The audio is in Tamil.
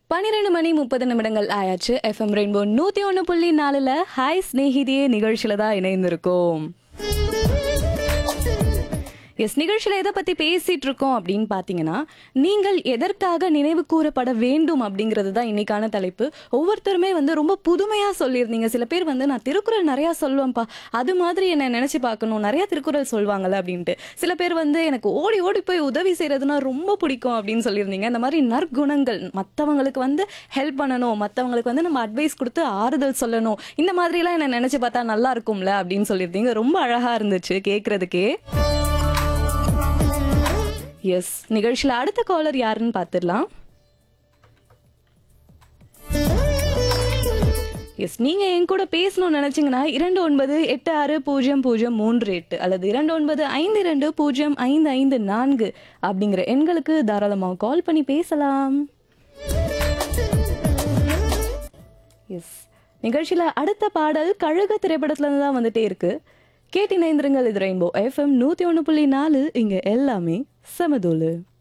பன்னிரெண்டு மணி முப்பது நிமிடங்கள் ஆயாச்சு எஃப்எம் ரெயின்போ நூத்தி ஒன்று புள்ளி நாலுல ஹாய் ஸ்நேகிதியே நிகழ்ச்சியில தான் இணைந்திருக்கோம் எஸ் நிகழ்ச்சியில எதை பத்தி பேசிட்டு இருக்கோம் அப்படின்னு பாத்தீங்கன்னா நீங்கள் எதற்காக நினைவு கூறப்பட வேண்டும் அப்படிங்கிறது தான் இன்னைக்கான தலைப்பு ஒவ்வொருத்தருமே வந்து ரொம்ப புதுமையா சொல்லியிருந்தீங்க சில பேர் வந்து நான் திருக்குறள் நிறைய சொல்லுவேன்ப்பா அது மாதிரி என்ன நினைச்சு பார்க்கணும் நிறைய திருக்குறள் சொல்லுவாங்கல்ல அப்படின்ட்டு சில பேர் வந்து எனக்கு ஓடி ஓடி போய் உதவி செய்யறதுனா ரொம்ப பிடிக்கும் அப்படின்னு சொல்லியிருந்தீங்க இந்த மாதிரி நற்குணங்கள் மற்றவங்களுக்கு வந்து ஹெல்ப் பண்ணணும் மற்றவங்களுக்கு வந்து நம்ம அட்வைஸ் கொடுத்து ஆறுதல் சொல்லணும் இந்த மாதிரிலாம் என்ன நினைச்சு பார்த்தா நல்லா இருக்கும்ல அப்படின்னு சொல்லியிருந்தீங்க ரொம்ப அழகா இருந்துச்சு கேட்கறதுக்கே எஸ் நிகழ்ச்சியில அடுத்த காலர் யாருன்னு பார்த்துடலாம் எஸ் நீங்க என் கூட பேசணும்னு நினைச்சீங்கன்னா இரண்டு ஒன்பது எட்டு ஆறு பூஜ்ஜியம் பூஜ்ஜியம் மூன்று எட்டு அல்லது இரண்டு ஒன்பது ஐந்து இரண்டு பூஜ்ஜியம் ஐந்து ஐந்து நான்கு அப்படிங்கிற எண்களுக்கு தாராளமாக கால் பண்ணி பேசலாம் எஸ் நிகழ்ச்சியில அடுத்த பாடல் கழுக திரைப்படத்துல இருந்து தான் வந்துட்டே இருக்கு கேட்டினைந்திருங்கள் இது ரெயின்போ எஃப்எம் நூத்தி ஒன்று புள்ளி நாலு இங்க எல்லாமே சமதோலு